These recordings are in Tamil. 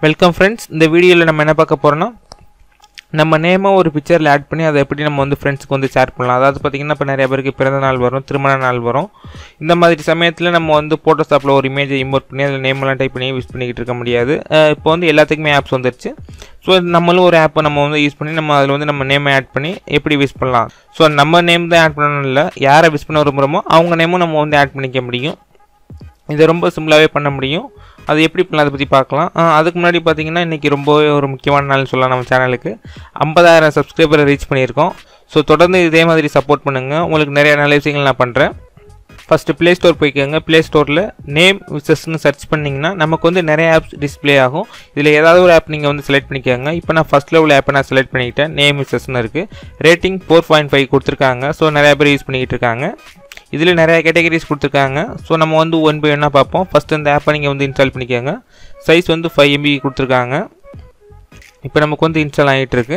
வெல்கம் ஃப்ரெண்ட்ஸ் இந்த வீடியோவில் நம்ம என்ன பார்க்க போகிறோன்னா நம்ம நேமை ஒரு பிக்சரில் ஆட் பண்ணி அதை எப்படி நம்ம வந்து ஃப்ரெண்ட்ஸ்க்கு வந்து ஷேர் பண்ணலாம் அதாவது பார்த்திங்கன்னா இப்போ நிறைய பேருக்கு பிறந்த நாள் வரும் திருமண நாள் வரும் இந்த மாதிரி சமயத்தில் நம்ம வந்து ஃபோட்டோஷாப்பில் ஒரு இமேஜை இம்போர்ட் பண்ணி அதில் நேமெல்லாம் டைப் பண்ணி யூஸ் பண்ணிக்கிட்டு இருக்க முடியாது அஹ் இப்போ வந்து எல்லாத்துக்குமே ஆப்ஸ் வந்துருச்சு ஸோ நம்மளும் ஒரு ஆப்பை நம்ம வந்து யூஸ் பண்ணி நம்ம அதில் வந்து நம்ம நேமை ஆட் பண்ணி எப்படி யூஸ் பண்ணலாம் ஸோ நம்ம நேம் தான் ஆட் பண்ணணும் இல்லை யாரை விஷ் பண்ண விரும்புகிறோமோ அவங்க நேமும் நம்ம வந்து ஆட் பண்ணிக்க முடியும் இதை ரொம்ப சிம்பிளாகவே பண்ண முடியும் அது எப்படி பண்ணலாம் அதை பற்றி பார்க்கலாம் ஆ, அதுக்கு முன்னாடி பார்த்தீங்கன்னா இன்றைக்கி ரொம்பவே ஒரு முக்கியமான நாள் சொல்லலாம் நம்ம சேனலுக்கு ஐம்பதாயிரம் சப்ஸ்கிரைபரை ரீச் பண்ணியிருக்கோம் ஸோ தொடர்ந்து இதே மாதிரி சப்போர்ட் பண்ணுங்கள் உங்களுக்கு நிறைய நல்ல விஷயங்கள் நான் பண்ணுறேன் ஃபஸ்ட்டு ப்ளே ஸ்டோர் போய்க்கோங்க ப்ளே ஸ்டோரில் நேம் விசஸ்னு சர்ச் பண்ணிங்கன்னா நமக்கு வந்து நிறைய ஆப்ஸ் டிஸ்ப்ளே ஆகும் இதில் ஏதாவது ஒரு ஆப் நீங்கள் வந்து செலக்ட் பண்ணிக்கோங்க இப்போ நான் ஃபஸ்ட் லெவல் ஆப்பை நான் செலக்ட் பண்ணிக்கிட்டேன் நேம் விசஸ்னு இருக்குது ரேட்டிங் ஃபோர் பாயிண்ட் ஃபைவ் கொடுத்துருக்காங்க ஸோ நிறைய பேர் யூஸ் பண்ணிக்கிட்டு இருக்காங்க இதில் நிறைய கேட்டகரிஸ் கொடுத்துருக்காங்க ஸோ நம்ம வந்து ஒன் பை ஒன்னாக பார்ப்போம் ஃபஸ்ட்டு இந்த ஆப்பை நீங்கள் வந்து இன்ஸ்டால் பண்ணிக்கோங்க சைஸ் வந்து ஃபைவ் எம்பி கொடுத்துருக்காங்க இப்போ நமக்கு வந்து இன்ஸ்டால் ஆகிட்டு இருக்கு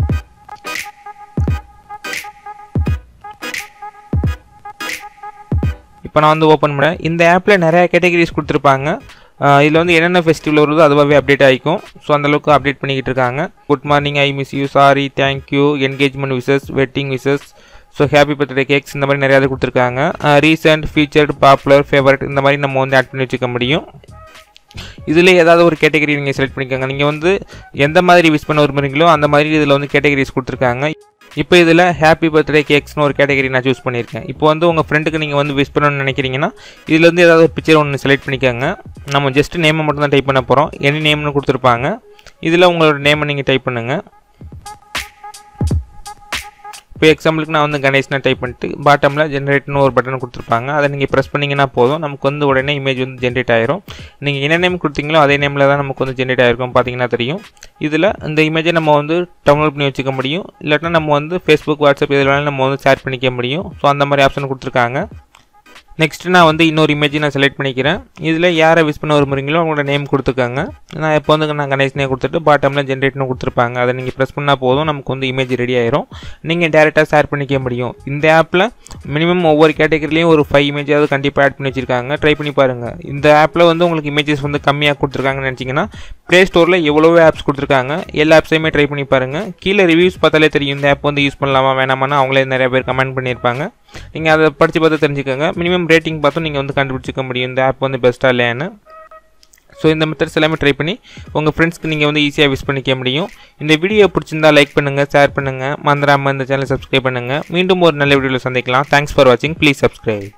இப்போ நான் வந்து ஓப்பன் பண்ணேன் இந்த ஆப்பில் நிறைய கேட்டகரிஸ் கொடுத்துருப்பாங்க இதில் வந்து என்னென்ன ஃபெஸ்டிவல் வருதோ அதுவாகவே அப்டேட் ஆகிக்கும் ஸோ அந்தளவுக்கு அப்டேட் பண்ணிக்கிட்டு இருக்காங்க good morning I miss you sorry thank you engagement wishes wedding wishes so happy birthday cakes இந்த மாதிரி நிறையா கொடுத்துருக்காங்க ரீசெண்ட் ஃபீச்சர்டு பாப்புலர் ஃபேவரட் இந்த மாதிரி நம்ம வந்து ஆட் பண்ணி வச்சுக்க முடியும் இதில் ஏதாவது ஒரு கேட்டகரி நீங்கள் செலக்ட் பண்ணிக்கோங்க நீங்கள் வந்து எந்த மாதிரி விஷ் பண்ண விரும்புறீங்களோ அந்த மாதிரி இதில் வந்து கேட்டகரிஸ் கொடுத்துருக்காங்க இப்போ இதில் ஹாப்பி பர்த்டே கேக்ஸ்னு ஒரு கேட்டகரி நான் சூஸ் பண்ணியிருக்கேன் இப்போ வந்து உங்கள் ஃப்ரெண்டுக்கு நீங்கள் வந்து விஷ் பண்ணணும்னு நினைக்கிறீங்கன்னா இதில் வந்து ஏதாவது ஒரு பிக்சர் ஒன்று செலக்ட் பண்ணிக்கோங்க நம்ம ஜஸ்ட் நேமை மட்டும் தான் டைப் பண்ண போகிறோம் எனி நேம்னு கொடுத்துருப்பாங்க இதில் உங்களோட நேமை நீங்கள் டைப் பண்ணுங்கள் இப்போ எக்ஸாம்பிளுக்கு நான் வந்து கணேஷ்னா டைப் பண்ணிட்டு பாட்டமில் ஜென்ரேட்னு ஒரு பட்டன் கொடுத்துருப்பாங்க அதை நீங்கள் ப்ரெஸ் பண்ணிங்கன்னா போதும் நமக்கு வந்து உடனே இமேஜ் வந்து ஜென்ரேட் ஆயிரும் நீங்கள் என்ன நேம் கொடுத்தீங்களோ அதே நேமில் தான் நமக்கு வந்து ஜென்ரேட் ஆயிருக்கும் பார்த்தீங்கன்னா தெரியும் இதில் இந்த இமேஜை நம்ம வந்து டவுன்லோட் பண்ணி வச்சுக்க முடியும் இல்லாட்டினா நம்ம வந்து ஃபேஸ்புக் வாட்ஸ்அப் இதில் வேணாலும் நம்ம வந்து ஷேர் பண்ணிக்க முடியும் ஸோ அந்த மாதிரி ஆப்ஷன் கொடுத்துருக்காங்க நெக்ஸ்ட் நான் வந்து இன்னொரு இமேஜ் நான் செலக்ட் பண்ணிக்கிறேன் இதில் யாரை விஷ் பண்ண விரும்புறீங்களோ அவங்களோட நேம் கொடுத்துருக்காங்க நான் இப்போ வந்து நான் கணேஷ் நேம் கொடுத்துட்டு பாட்டமில் ஜென்ரேட்னு கொடுத்துருப்பாங்க அதை நீங்கள் ப்ரெஸ் பண்ணால் போதும் நமக்கு வந்து இமேஜ் ரெடி ஆயிரும் நீங்கள் டேரெக்டாக ஷேர் பண்ணிக்க முடியும் இந்த ஆப்பில் மினிமம் ஒவ்வொரு கேட்டகரிலையும் ஒரு ஃபைவ் இமேஜாவது கண்டிப்பாக ஆட் பண்ணி வச்சிருக்காங்க ட்ரை பண்ணி பாருங்கள் இந்த ஆப்பில் வந்து உங்களுக்கு இமேஜஸ் வந்து கம்மியாக கொடுத்துருக்காங்கன்னு நினச்சிங்கன்னா ப்ளே ஸ்டோரில் எவ்வளவோ ஆப்ஸ் கொடுத்துருக்காங்க எல்லா ஆப்ஸையுமே ட்ரை பண்ணி பாருங்கள் கீழே ரிவ்யூஸ் பார்த்தாலே தெரியும் இந்த ஆப் வந்து யூஸ் பண்ணலாமா வேணாமான்னு அவங்களே நிறைய பேர் கமெண்ட் பண்ணியிருப்பாங்க நீங்கள் அதை படித்து பார்த்து தெரிஞ்சுக்கோங்க மினிமம் ரேட்டிங் பார்த்தும் நீங்கள் வந்து கண்டுபிடிச்சிக்க முடியும் இந்த ஆப் வந்து பெஸ்ட்டாக இல்லையான்னு ஸோ இந்த மெத்தட்ஸ் எல்லாமே ட்ரை பண்ணி உங்கள் ஃப்ரெண்ட்ஸ்க்கு நீங்கள் வந்து ஈஸியாக யூஸ் பண்ணிக்க முடியும் இந்த வீடியோ பிடிச்சிருந்தா லைக் பண்ணுங்கள் ஷேர் பண்ணுங்கள் மறந்துடாமல் இந்த சேனலை சப்ஸ்கிரைப் பண்ணுங்கள் மீண்டும் ஒரு நல்ல வீடியோவில் சந்திக்கலாம் தேங்க்ஸ் ஃபார் வாட்சிங் ப்ளீஸ் சப்ஸ்கிரைப்